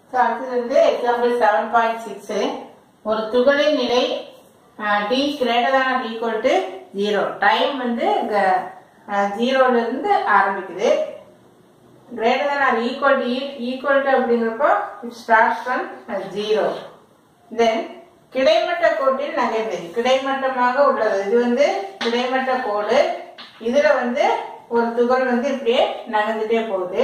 so அடுத்தது வந்து example seven point six ஒரு துகளின் நிலை t greater than equal to zero time வந்து ஜீரோலேருந்து ஆரம்பிக்குது greater than or equal to equal to அப்படிங்கிறப்போ it starts from zero then கிடைமட்ட கோட்டில் நகர்வு கிடைமட்டமாக உள்ளது இது வந்து கிடைமட்ட கோடு இதுல வந்து ஒரு துகள் வந்து இப்படியே நகர்ந்துட்டே போகுது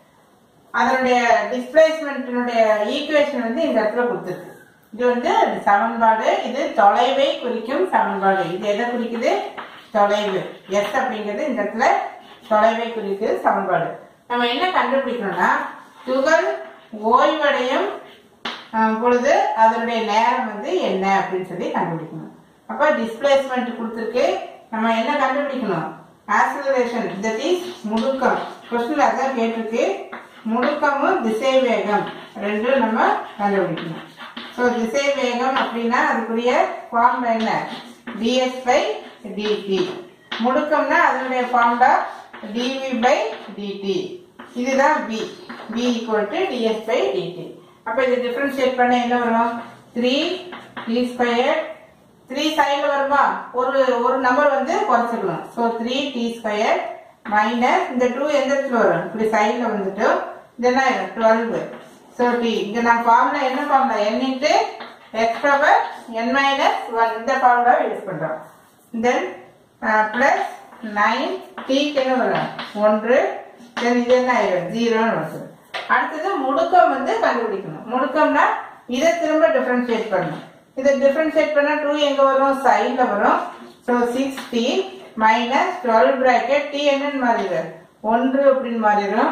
அதனுடைய டிஸ்பிளேஸ்மெண்ட்டினுடைய ஈக்குவேஷன் வந்து இந்த இடத்துல கொடுத்துருக்கு இது வந்து சமன்பாடு இது தொலைவை குறிக்கும் சமன்பாடு இது எதை குறிக்குது தொலைவு எஸ் அப்படிங்கிறது இந்த இடத்துல தொலைவை குறிக்குது சமன்பாடு நம்ம என்ன கண்டுபிடிக்கணும்னா துகள் ஓய்வடையும் ஆஹ், பொழுது அதனுடைய நேரம் வந்து என்ன அப்படின்னு சொல்லி கண்டுபிடிக்கணும் அப்ப டிஸ்பிளேஸ்மெண்ட் கொடுத்துருக்கு நம்ம என்ன கண்டுபிடிக்கணும் ஆக்சிலரேஷன் தட் இஸ் முடுக்கம் கொஸ்டின் அதான் கேட்டிருக்கு முடுக்கமும் திசை வேகம் ரெண்டும் நம்ம கண்டுபிடிக்கணும் ஸோ திசை வேகம் அப்படின்னா அதுக்குரிய ஃபார்முலா என்ன டிஎஸ் பை டிடி முடுக்கம்னா அதனுடைய ஃபார்முலா டிவி பை டிடி இதுதான் p p equal to ds by dt அப்போ இது டிஃபரன்ஷியேட் பண்ண என்ன வரும் த்ரீ டி ஸ்கொயர் த்ரீ சைடில் வருமா ஒரு ஒரு நம்பர் வந்து குறைச்சிக்கணும் so three t square minus இந்த டூ எந்த இடத்துல வரும் இப்படி சைடில் வந்துட்டு இது என்ன ஆயிடும் டுவெல் ஸோ டி இங்கே நான் ஃபார்முலா என்ன formula n into x power n minus one இந்த ஃபார்முலாவை யூஸ் பண்ணுறோம் தென் ப்ளஸ் நைன் டீக்கு என்ன வரும் ஒன்று தென் இது என்ன ஆயிடும் ஜீரோன்னு வருது அடுத்தது முடுக்கம் வந்து கண்டுபிடிக்கணும் முடுக்கம்னா இதை திரும்ப டிஃபரன்ஷியேட் பண்ணணும் இதை டிஃபரன்ஷியேட் பண்ணா டூ எங்க வரும் சைட்ல வரும் so six t minus twelve bracket t என்னன்னு மாறிடும் ஒன்று அப்படின்னு மாறிடும்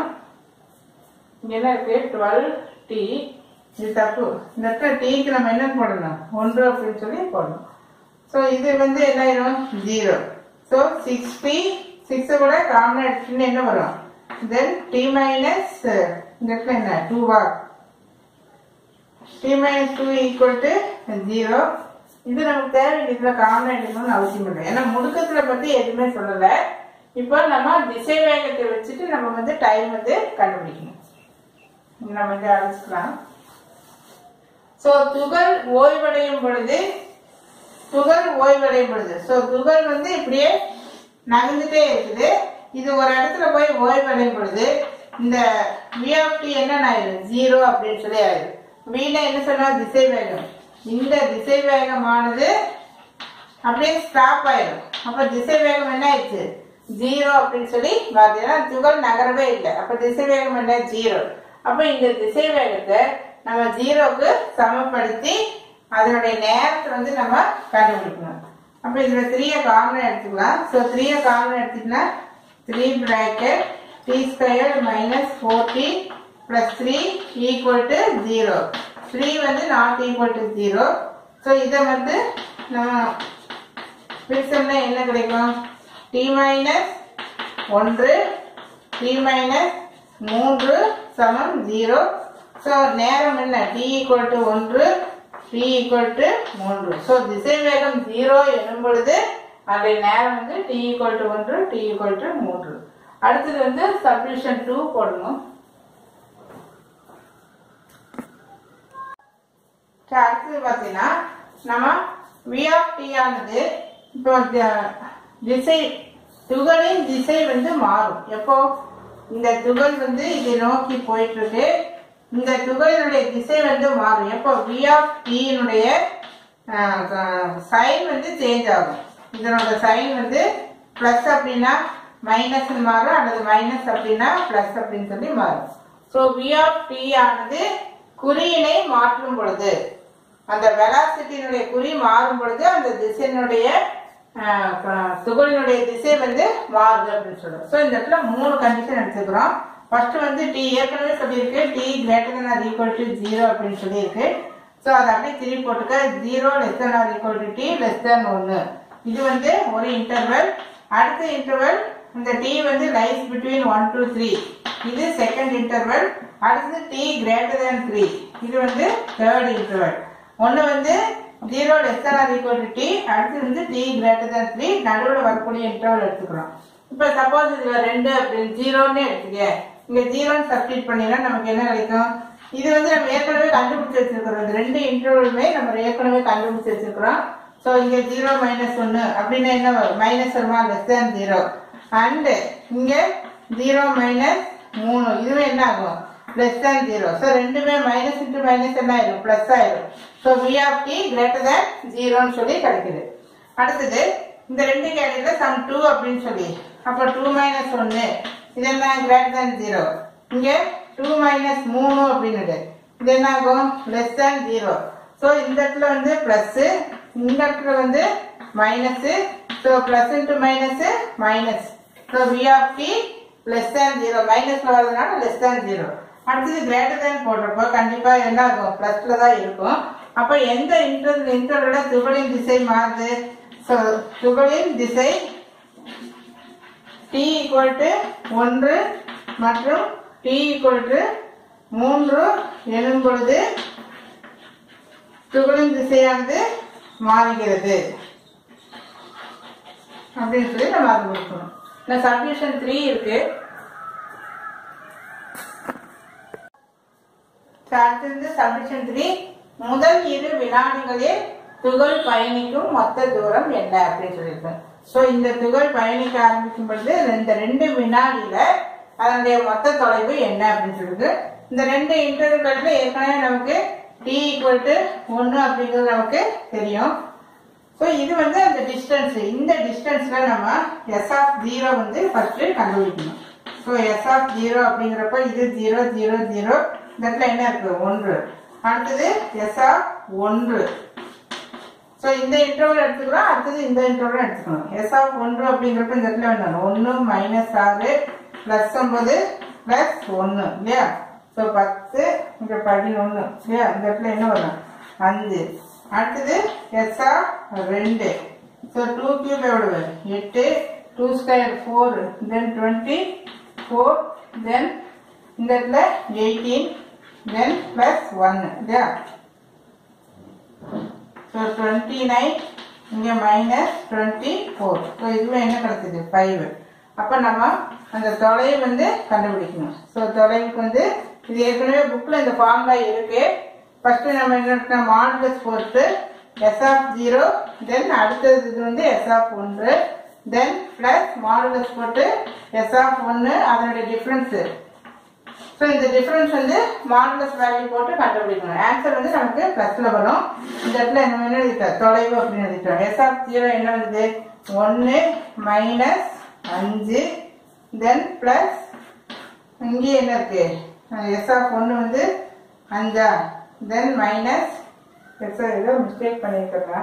இங்க என்ன இருக்கு டுவெல் டி இது தப்பு இந்த இடத்துல டீக்கு நம்ம என்ன போடணும் ஒன்று அப்படின்னு சொல்லி போடணும் ஸோ இது வந்து என்ன ஆயிரும் ஜீரோ ஸோ சிக்ஸ் டி சிக்ஸை கூட காமன் எடுத்துன்னு என்ன வரும் தென் டி மைனஸ் இந்த இடத்துல என்ன டூவா t minus two equal to zero இது நமக்கு தேவை இதுல காமன் எடுக்கணும்னு அவசியம் இல்லை ஏன்னா முடுக்கத்துல பத்தி எதுவுமே சொல்லல இப்போ நம்ம திசை வேகத்தை வச்சுட்டு நம்ம வந்து டைம் வந்து கண்டுபிடிக்கணும் இங்க நம்ம இதை அழைச்சிக்கலாம் ஸோ துகள் ஓய்வடையும் பொழுது துகள் ஓய்வடையும் பொழுது ஸோ துகள் வந்து இப்படியே நகர்ந்துட்டே இருக்குது இது ஒரு இடத்துல போய் ஓய்வடையும் பொழுது இந்த வி ஆஃப் டி என்ன ஆயிடும் ஜீரோ அப்படின்னு சொல்லி ஆயிடும் வீணா என்ன சொன்னா திசை வேகம் இந்த திசை வேகமானது அப்படியே ஸ்டாப் ஆயிடும் அப்ப திசை வேகம் என்ன ஆயிடுச்சு ஜீரோ அப்படின்னு சொல்லி பார்த்தீங்கன்னா துகள் நகரவே இல்லை அப்ப திசை வேகம் என்ன ஜீரோ அப்ப இந்த திசை வேகத்தை நம்ம ஜீரோக்கு சமப்படுத்தி அதனுடைய நேரத்தை வந்து நம்ம கண்டுபிடிக்கணும் அப்ப இதுல த்ரீயை காமன் எடுத்துக்கலாம் ஸோ த்ரீயை காமன் எடுத்துக்கிட்டா three bracket t square minus four t plus three equal to zero three வந்து not equal to zero so இதை வந்து நம்ம பிரிச்சோம்னா என்ன கிடைக்கும் டி மைனஸ் ஒன்று டி மைனஸ் மூன்று சமம் ஜீரோ ஸோ நேரம் என்ன டி ஈக்குவல் டு ஒன்று டி ஈக்குவல் டு மூன்று ஸோ திசை வேகம் ஜீரோ எனும் பொழுது அதனுடைய நேரம் வந்து டி ஈக்குவல் டு ஒன்று டி ஈக்குவல் டு மூன்று அடுத்தது வந்து சப்டிஷன் டூ போடணும் சரி, அடுத்தது பார்த்தீங்கன்னா நம்ம வி ஆஃப் டி ஆனது இப்போ த- திசை துகளின் திசை வந்து மாறும் எப்போ இந்த துகள் வந்து இதை நோக்கி போயிட்டு இருக்கு இந்த துகளினுடைய திசை வந்து மாறும் எப்போ வி ஆஃப் டீனுடைய சைன் வந்து சேஞ்ச் ஆகும் இதனோட சைன் வந்து ப்ளஸ் அப்படின்னா மைனஸ் மாறும் அல்லது மைனஸ் அப்படின்னா ப்ளஸ் அப்படின்னு சொல்லி மாறும் ஸோ வி ஆஃப் டி ஆனது குறியினை மாற்றும் பொழுது அந்த வெலாசிட்டியினுடைய குறி மாறும் பொழுது அந்த திசையினுடைய ஆஹ், க- துகளினுடைய திசை வந்து மாறுது அப்படின்னு சொல்றோம் ஸோ இந்த இடத்துல மூணு கண்டிஷன் எடுத்துக்கிறோம் ஃபர்ஸ்ட் வந்து டி ஏற்கனவே சொல்லியிருக்கு t greater than or equal to zero அப்படின்னு சொல்லியிருக்கு ஸோ அதை அப்படியே திருப்பி போட்டுக்க zero less than or equal to t less than ஒன்று இது வந்து ஒரு இன்டர்வல் அடுத்த இன்டர்வல் இந்த டி வந்து lies between one to three இது செகண்ட் இன்டர்வல் அடுத்தது டி கிரேட்டர் than த்ரீ இது வந்து தேர்ட் இன்டர்வல் ஒன்று வந்து zero less than or equal to t அடுத்து வந்து டி கிரேட்டர் than த்ரீ நடுவில் வரக்கூடிய இன்டர்வல் எடுத்துக்கிறோம் இப்போ சப்போஸ் இதுல ரெண்டு அப்படின்னு ஜீரோன்னு எடுத்துக்க இங்க ஜீரோன்னு சப்ஸ்டிட் பண்ணினா நமக்கு என்ன கிடைக்கும் இது வந்து நம்ம ஏற்கனவே கண்டுபிடிச்சு வச்சிருக்கிறோம் இந்த ரெண்டு இன்டர்வலுமே நம்ம ஏற்கனவே கண்டுபிடிச்சு வச்சிருக்கிறோம் ஸோ இங்க ஜீரோ மைனஸ் ஒன்று அப்படின்னா என்ன வரும் மைனஸ் வருமா லெஸ் தேன் ஜீரோ அண்டு இங்க ஜீரோ மைனஸ் மூணு இதுவே என்ன ஆகும் லெஸ் தேன் ஜீரோ ஸோ ரெண்டுமே மைனஸ் இன்ட்டு மைனஸ் என்ன ஆயிரும் ப்ளஸ் ஆயிரும் so v of t greater than ஜீரோன்னு சொல்லி கிடைக்குது அடுத்தது இந்த ரெண்டு கேடையில சம் டூ அப்படின்னு சொல்லி அப்போ டூ மைனஸ் ஒன்று இது என்ன கிரேட்டர் தேன் ஜீரோ இங்க டூ மைனஸ் மூணு அப்படின்னு இது என்ன ஆகும் லெஸ் தேன் ஜீரோ ஸோ இந்த இடத்துல வந்து பிளஸ் இந்த இடத்துல வந்து minus so plus into minus minus so v of t less than zero மைனஸ்ல வரதுனால லெஸ் தேன் ஜீரோ அடுத்தது கிரேட்டர் தேன் போடுறப்போ கண்டிப்பா என்ன ஆகும் பிளஸ்ல தான் இருக்கும் அப்ப எந்த இன்டர் இன்டரோட துகளின் திசை மாறுது ஸோ துகளின் திசை t equal to ஒன்று மற்றும் t equal to மூன்று எனும் பொழுது துகளின் திசையானது மாறுகிறது அப்படின்னு சொல்லி நம்ம அது கொடுக்கணும் இந்த சப்டிஷன் த்ரீ இருக்கு அடுத்தது சப்டிஷன் த்ரீ முதல் இரு வினாடிகளில் துகள் பயணிக்கும் மொத்த தூரம் என்ன அப்படின்னு சொல்லியிருக்கேன் ஸோ இந்த துகள் பயணிக்க ஆரம்பிக்கும் பொழுது இந்த ரெண்டு வினாடியில அதனுடைய மொத்த தொலைவு என்ன அப்படின்னு சொல்லிட்டு இந்த ரெண்டு இன்டர்வல்ல ஏற்கனவே நமக்கு டி ஈக்குவல் டு ஒன்று அப்படிங்கிறது நமக்கு தெரியும் ஸோ இது வந்து அந்த டிஸ்டன்ஸ் இந்த டிஸ்டன்ஸ்ல நம்ம எஸ் ஆஃப் ஜீரோ வந்து ஃபர்ஸ்ட் கண்டுபிடிக்கணும் ஸோ எஸ் ஆஃப் ஜீரோ அப்படிங்கிறப்ப இது ஜீரோ ஜீரோ ஜீரோ இந்த இடத்துல என்ன இருக்கு ஒன்று அடுத்தது எஸ் ஆஃப் ஒன்று ஸோ இந்த இன்டர்வல் எடுத்துக்கிறோம் அடுத்தது இந்த இன்டர்வல் எடுத்துக்கணும் எஸ் ஆஃப் ஒன்று அப்படிங்கிறப்ப இந்த இடத்துல வேணும் ஒன்று மைனஸ் ஆறு ப்ளஸ் ஒன்பது ப்ளஸ் ஒன்று இல்லையா ஸோ பத்து இங்கே பதினொன்று இல்லையா இந்த இடத்துல என்ன வரும் அஞ்சு அடுத்தது எஸ் ஆஃப் ரெண்டு ஸோ டூ கியூப் எவ்வளவு எட்டு two square four then twenty four then இந்த இடத்துல எயிட்டீன் தென் ப்ளஸ் ஒன்று இல்லையா ஸோ டுவெண்ட்டி நைன் இங்கே மைனஸ் டுவெண்ட்டி ஃபோர் ஸோ இதுவே என்ன கிடைச்சது ஃபைவ் அப்போ நம்ம அந்த தொலைவை வந்து கண்டுபிடிக்கணும் ஸோ தொலைவுக்கு வந்து இது ஏற்கனவே புக்கில் இந்த ஃபார்முலா இருக்கு ஃபர்ஸ்ட் நம்ம என்ன மாடுலஸ் பொறுத்து எஸ் ஆஃப் ஜீரோ தென் அடுத்தது இது வந்து எஸ் ஆஃப் ஒன்று தென் பிளஸ் மாடுலஸ் போட்டு எஸ் ஆஃப் ஒன்று அதனுடைய டிஃப்ரென்ஸு ஸோ இந்த டிஃபரன்ஸ் வந்து மாடுலஸ் வேல்யூ போட்டு கண்டுபிடிக்கணும் ஆன்சர் வந்து நமக்கு ப்ளஸ்ல வரும் இந்த இடத்துல என்ன என்ன எழுதிட்டோம் தொலைவு அப்படின்னு எழுதிட்டோம் எஸ் ஆஃப் ஜீரோ என்ன வருது ஒன்று மைனஸ் அஞ்சு தென் ப்ளஸ் இங்கே என்ன இருக்கு எஸ் ஆஃப் ஒன்று வந்து அஞ்சா தென் மைனஸ் எஸ் ஏதோ மிஸ்டேக் பண்ணியிருக்கிறா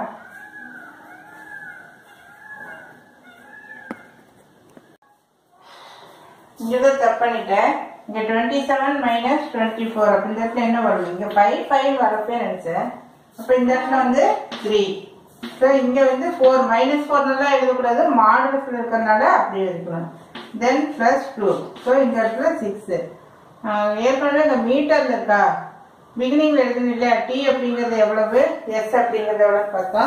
இங்கே தான் தப்பு பண்ணிட்டேன் இங்க twenty seven minus twenty four அப்ப இந்த இடத்துல என்ன வரும் இங்க ஃபைவ் ஃபைவ் வரப்பே நினைச்சேன் அப்ப இந்த இடத்துல வந்து த்ரீ ஸோ இங்க வந்து ஃபோர் மைனஸ் ஃபோர்லாம் எழுதக்கூடாது மாடுலஸ்ல இருக்கிறதுனால அப்படி எழுதிக்கணும் தென் பிளஸ் டூ ஸோ இந்த இடத்துல சிக்ஸ் ஏற்கனவே இந்த மீட்டர்ல இருக்கா பிகினிங்ல எழுதுன இல்லையா டி அப்படிங்கிறது எவ்வளவு எஸ் அப்படிங்கிறது எவ்வளவு பார்த்தோம்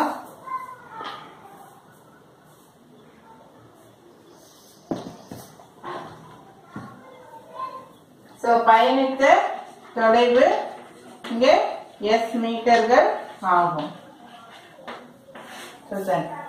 ஸோ பயணித்த தொலைவு இங்கே எஸ் மீட்டர்கள் ஆகும் So, then,